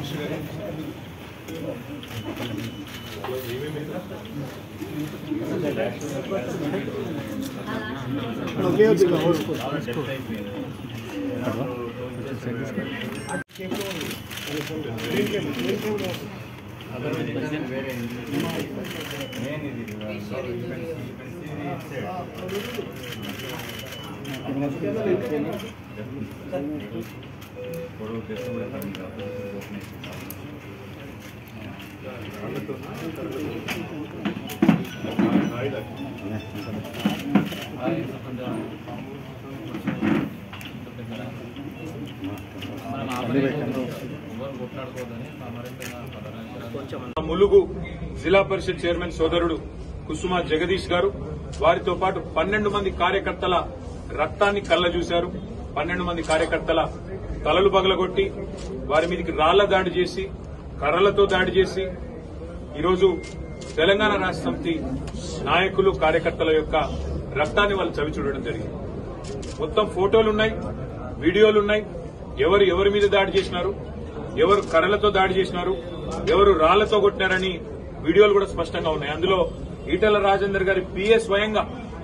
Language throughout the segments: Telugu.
ములుగు జిల్లా పరిషత్ చైర్మన్ సోదరుడు కుసుమ జగదీష్ గారు వారితో పాటు పన్నెండు మంది కార్యకర్తల రక్తాన్ని కళ్ళ చూశారు పన్నెండు మంది కార్యకర్తల తలలు పగలగొట్టి వారి మీదకి రాళ్ల దాడి చేసి కర్రలతో దాడి చేసి ఈరోజు తెలంగాణ రాష్ట్ర సమితి నాయకులు కార్యకర్తల యొక్క రక్తాన్ని వాళ్ళు చవి చూడడం జరిగింది మొత్తం ఫోటోలున్నాయి వీడియోలున్నాయి ఎవరు ఎవరి మీద దాడి చేసినారు ఎవరు కర్రలతో దాడి చేసినారు ఎవరు రాళ్లతో కొట్టినారని వీడియోలు కూడా స్పష్టంగా ఉన్నాయి అందులో ఈటల రాజేందర్ గారి పిఏ స్వయంగా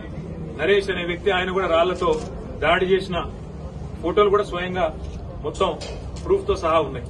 నరేష్ అనే వ్యక్తి ఆయన కూడా రాళ్లతో దాడి చేసిన ఫోటోలు కూడా స్వయంగా మొత్తం ప్రూఫ్ తో సహా ఉన్నాయి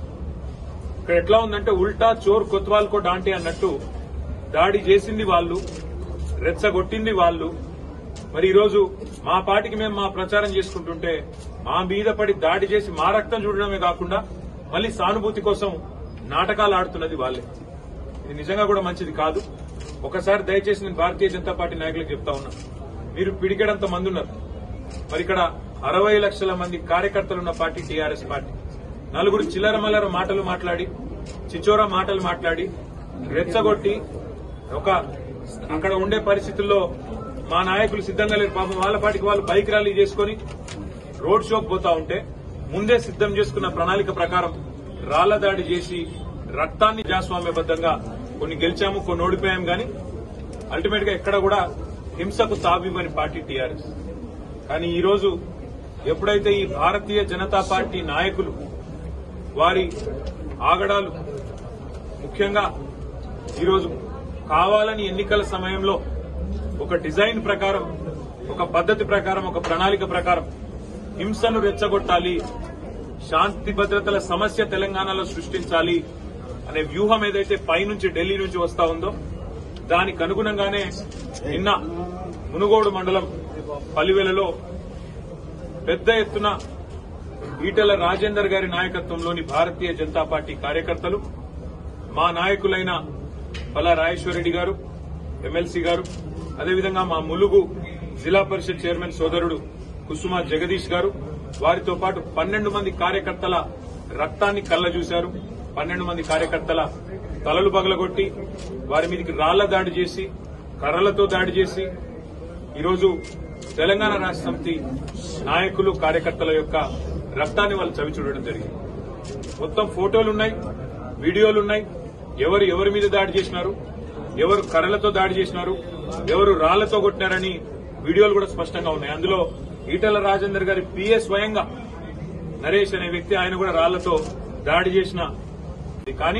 ఇక్కడ ఎట్లా ఉందంటే ఉల్టా చోర్ కొత్వాల్కో డాంటే అన్నట్టు దాడి చేసింది వాళ్ళు రెచ్చగొట్టింది వాళ్ళు మరి ఈరోజు మా పార్టీకి మేము మా ప్రచారం చేసుకుంటుంటే మా మీద పడి దాడి చేసి మా రక్తం చూడడమే కాకుండా మళ్ళీ సానుభూతి కోసం నాటకాలు ఆడుతున్నది వాళ్ళే ఇది నిజంగా కూడా మంచిది కాదు ఒకసారి దయచేసి నేను భారతీయ జనతా పార్టీ నాయకులకు చెప్తా ఉన్నా మీరు పిడికెడంత మంది ఉన్నారు మరి ఇక్కడ అరవై లక్షల మంది కార్యకర్తలు ఉన్న పార్టీ టీఆర్ఎస్ పార్టీ నలుగురు చిల్లర మల్లర మాటలు మాట్లాడి చిచోరా మాటలు మాట్లాడి రెచ్చగొట్టి ఒక అక్కడ ఉండే పరిస్థితుల్లో మా నాయకులు సిద్ధంగా లేరు పాపం వాళ్ళ పాటికి వాళ్ళు బైక్ ర్యాలీ చేసుకుని రోడ్ షోకి పోతా ఉంటే ముందే సిద్ధం చేసుకున్న ప్రణాళిక ప్రకారం రాళ్ల దాడి చేసి రక్తాన్ని ప్రజాస్వామ్యబద్దంగా కొన్ని గెలిచాము కొన్ని ఓడిపోయాం గాని అల్టిమేట్ గా ఎక్కడ కూడా హింసకు తావివ్వని పార్టీ టీఆర్ఎస్ కానీ ఈ రోజు ఎప్పుడైతే ఈ భారతీయ జనతా పార్టీ నాయకులు వారి ఆగడాలు ముఖ్యంగా ఈరోజు కావాలని ఎన్నికల సమయంలో ఒక డిజైన్ ప్రకారం ఒక పద్ధతి ప్రకారం ఒక ప్రణాళిక ప్రకారం హింసను రెచ్చగొట్టాలి శాంతి భద్రతల సమస్య తెలంగాణలో సృష్టించాలి అనే వ్యూహం ఏదైతే పైనుంచి ఢిల్లీ నుంచి వస్తా ఉందో దానికి అనుగుణంగానే నిన్న మునుగోడు మండలం పల్లివేలలో పెద్ద ఎత్తున ఈటెల రాజేందర్ గారి నాయకత్వంలోని భారతీయ జనతా పార్టీ కార్యకర్తలు మా నాయకులైన పల్లా రాజేశ్వరరెడ్డి గారు ఎమ్మెల్సీ గారు అదేవిధంగా మా ములుగు జిల్లా పరిషత్ చైర్మన్ సోదరుడు కుసుమ జగదీష్ గారు వారితో పాటు పన్నెండు మంది కార్యకర్తల రక్తాన్ని కళ్ళ చూశారు పన్నెండు మంది కార్యకర్తల తలలు పగలగొట్టి వారి మీదకి రాళ్ల దాడి చేసి కర్రలతో దాడి చేసి ఈరోజు తెలంగాణ రాష్ట్ర సమితి నాయకులు కార్యకర్తల యొక్క రక్తాన్ని వాళ్ళు చవి చూడడం జరిగింది మొత్తం ఫోటోలున్నాయి వీడియోలున్నాయి ఎవరు ఎవరి మీద దాడి చేసినారు ఎవరు కర్రలతో దాడి చేసినారు ఎవరు రాళ్లతో కొట్టినారని వీడియోలు కూడా స్పష్టంగా ఉన్నాయి అందులో ఈటల రాజేందర్ గారి పిఏ స్వయంగా నరేష్ అనే వ్యక్తి ఆయన కూడా రాళ్లతో దాడి చేసిన కానీ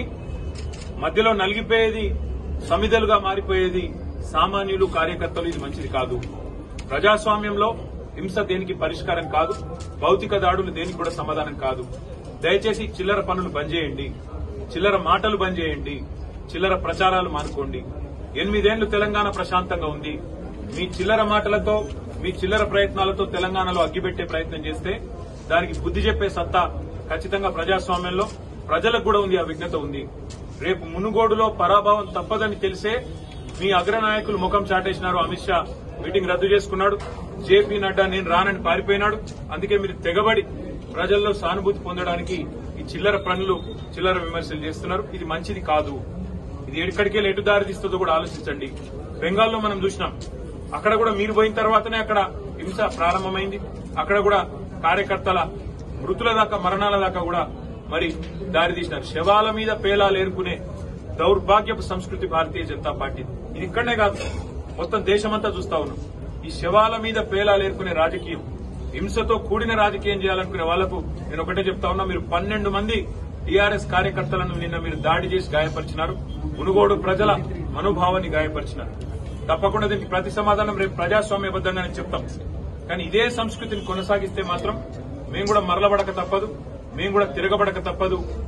మధ్యలో నలిగిపోయేది సమిధలుగా మారిపోయేది సామాన్యులు కార్యకర్తలు ఇది మంచిది కాదు ప్రజాస్వామ్యంలో హింస దేనికి పరిష్కారం కాదు భౌతిక దాడులు దేనికి కూడా సమాధానం కాదు దయచేసి చిల్లర పనులు బంద్ చేయండి చిల్లర మాటలు బంద్ చేయండి చిల్లర ప్రచారాలు మానుకోండి ఎనిమిదేళ్లు తెలంగాణ ప్రశాంతంగా ఉంది మీ చిల్లర మాటలతో మీ చిల్లర ప్రయత్నాలతో తెలంగాణలో అగ్గిపెట్టే ప్రయత్నం చేస్తే దానికి బుద్ధి చెప్పే సత్తా ఖచ్చితంగా ప్రజాస్వామ్యంలో ప్రజలకు కూడా ఉంది ఆ విఘ్నత ఉంది రేపు మునుగోడులో పరాభవం తప్పదని తెలిసే మీ అగ్రనాయకులు ముఖం చాటేసినారు అమిత్ షా మీటింగ్ రద్దు చేసుకున్నాడు జేపీ నడ్డా నేను రానని పారిపోయినాడు అందుకే మీరు తెగబడి ప్రజల్లో సానుభూతి పొందడానికి ఈ చిల్లర పనులు చిల్లర విమర్శలు చేస్తున్నారు ఇది మంచిది కాదు ఇది ఎక్కడికి ఎటు దారి తీస్తుందో కూడా ఆలోచించండి బెంగాల్లో మనం చూసినాం అక్కడ కూడా మీరు పోయిన తర్వాతనే అక్కడ హింస ప్రారంభమైంది అక్కడ కూడా కార్యకర్తల మృతుల దాకా మరణాల దాకా కూడా మరి దారి తీసినారు శవాల మీద పేలాలు ఏరుకునే దౌర్భాగ్యపు సంస్కృతి భారతీయ జనతా పార్టీ ఇది ఇక్కడనే కాదు మొత్తం దేశమంతా చూస్తా ఉన్నాం ఈ శవాల మీద పేలాలు ఏరుకునే రాజకీయం హింసతో కూడిన రాజకీయం చేయాలనుకునే వాళ్లకు నేను ఒకటే చెప్తా ఉన్నా మీరు పన్నెండు మంది టీఆర్ఎస్ కార్యకర్తలను నిన్న మీరు దాడి చేసి గాయపరిచినారు మునుగోడు ప్రజల మనోభావాన్ని గాయపరిచినారు తప్పకుండా దీనికి ప్రతి సమాధానం రేపు ప్రజాస్వామ్యబద్దంగానే చెప్తాం కానీ ఇదే సంస్కృతిని కొనసాగిస్తే మాత్రం మేము కూడా మరలబడక తప్పదు మేము కూడా తిరగబడక తప్పదు